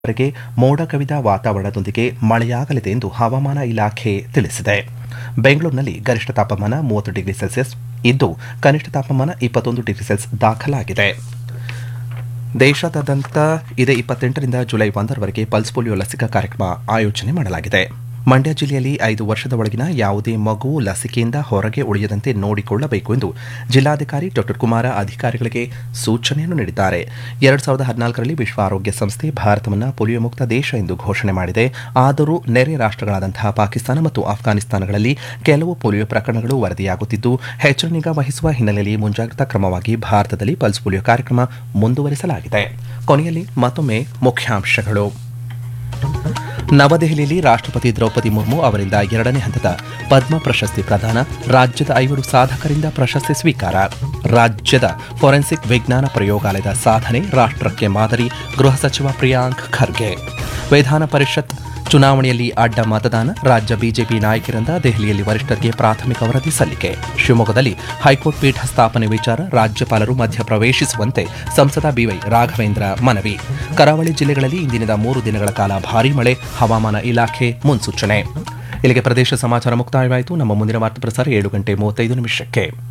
ವರೆಗೆ ಮೋಡ ಕವಿದ ವಾತಾವರಣದೊಂದಿಗೆ ಮಳೆಯಾಗಲಿದೆ ಎಂದು ಹವಾಮಾನ ಇಲಾಖೆ ತಿಳಿಸಿದೆ ಬೆಂಗಳೂರಿನಲ್ಲಿ ಗರಿಷ್ಠ ತಾಪಮಾನ ಮೂವತ್ತು ಡಿಗ್ರಿ ಸೆಲ್ಸಿಯಸ್ ಇದ್ದು ಕನಿಷ್ಠ ತಾಪಮಾನ ಇಪ್ಪತ್ತೊಂದು ಡಿಗ್ರಿ ಸೆಲ್ಸಿಯಸ್ ದಾಖಲಾಗಿದೆ ದೇಶಾದ್ಯಂತ ಇದೇ ಇಪ್ಪತ್ತೆಂಟರಿಂದ ಜುಲೈ ಒಂದರವರೆಗೆ ಪಲ್ಸ್ ಪೋಲಿಯೋ ಲಸಿಕಾ ಕಾರ್ಯಕ್ರಮ ಆಯೋಜನೆ ಮಾಡಲಾಗಿದೆ ಮಂಡ್ಯ ಜಿಲ್ಲೆಯಲ್ಲಿ ಐದು ವರ್ಷದ ಒಳಗಿನ ಯಾವುದೇ ಮಗು ಲಸಿಕೆಯಿಂದ ಹೊರಗೆ ಉಳಿಯದಂತೆ ನೋಡಿಕೊಳ್ಳಬೇಕು ಎಂದು ಜಿಲ್ಲಾಧಿಕಾರಿ ಡಾ ಕುಮಾರ ಅಧಿಕಾರಿಗಳಿಗೆ ಸೂಚನೆಯನ್ನು ನೀಡಿದ್ದಾರೆ ಎರಡು ಸಾವಿರದ ಹದಿನಾಲ್ಕರಲ್ಲಿ ವಿಶ್ವ ಆರೋಗ್ಯ ಸಂಸ್ಥೆ ಭಾರತವನ್ನು ಪೋಲಿಯೋ ಮುಕ್ತ ದೇಶ ಎಂದು ಘೋಷಣೆ ಮಾಡಿದೆ ಆದರೂ ನೆರೆ ರಾಷ್ಟ್ರಗಳಾದಂತಹ ಪಾಕಿಸ್ತಾನ ಮತ್ತು ಅಫ್ಘಾನಿಸ್ತಾನಗಳಲ್ಲಿ ಕೆಲವು ಪೋಲಿಯೋ ಪ್ರಕರಣಗಳು ವರದಿಯಾಗುತ್ತಿದ್ದು ಹೆಚ್ಚಿನ ನಿಗಾ ವಹಿಸುವ ಹಿನ್ನೆಲೆಯಲ್ಲಿ ಮುಂಜಾಗ್ರತಾ ಕ್ರಮವಾಗಿ ಭಾರತದಲ್ಲಿ ಪಲ್ಸ್ ಪೋಲಿಯೋ ಕಾರ್ಯಕ್ರಮ ಮುಂದುವರಿಸಲಾಗಿದೆ ಕೊನೆಯಲ್ಲಿ ಮತ್ತೊಮ್ಮೆ ಮುಖ್ಯಾಂಶಗಳು ನವದೆಹಲಿಯಲ್ಲಿ ರಾಷ್ಟ್ರಪತಿ ದ್ರೌಪದಿ ಮುರ್ಮು ಅವರಿಂದ ಎರಡನೇ ಹಂತದ ಪದ್ಮ ಪ್ರಶಸ್ತಿ ಪ್ರದಾನ ರಾಜ್ಯದ ಐವರು ಸಾಧಕರಿಂದ ಪ್ರಶಸ್ತಿ ಸ್ವೀಕಾರ ರಾಜ್ಯದ ಫೋರೆನ್ಸಿಕ್ ವಿಜ್ಞಾನ ಪ್ರಯೋಗಾಲಯದ ಸಾಧನೆ ರಾಷ್ಟ್ರಕ್ಕೆ ಮಾದರಿ ಗೃಹ ಸಚಿವ ಪ್ರಿಯಾಂಕ್ ಖರ್ಗೆ ವಿಧಾನ ಪರಿಷತ್ ಚುನಾವಣೆಯಲ್ಲಿ ಅಡ್ಡ ಮತದಾನ ರಾಜ್ಯ ಬಿಜೆಪಿ ನಾಯಕರಿಂದ ದೆಹಲಿಯಲ್ಲಿ ವರಿಷ್ಠರಿಗೆ ಪ್ರಾಥಮಿಕ ವರದಿ ಸಲ್ಲಿಕೆ ಶಿವಮೊಗ್ಗದಲ್ಲಿ ಹೈಕೋರ್ಟ್ ಪೀಠ ಸ್ಥಾಪನೆ ವಿಚಾರ ರಾಜ್ಯಪಾಲರು ಮಧ್ಯಪ್ರವೇಶಿಸುವಂತೆ ಸಂಸದ ಬಿವೈ ರಾಘವೇಂದ್ರ ಮನವಿ ಕರಾವಳಿ ಜಿಲ್ಲೆಗಳಲ್ಲಿ ಇಂದಿನಿಂದ ಮೂರು ದಿನಗಳ ಕಾಲ ಭಾರೀ ಮಳೆ ಹವಾಮಾನ ಇಲಾಖೆ ಮುನ್ಸೂಚನೆ ಇಲ್ಲಿಗೆ ಪ್ರದೇಶ ಸಮಾಚಾರ ಮುಕ್ತಾಯವಾಯಿತು ನಮ್ಮ ಮುಂದಿನ ವಾರ್ತಾ ಪ್ರಸಾರ ಏಳು ಗಂಟೆ ಮೂವತ್ತೈದು ನಿಮಿಷಕ್ಕೆ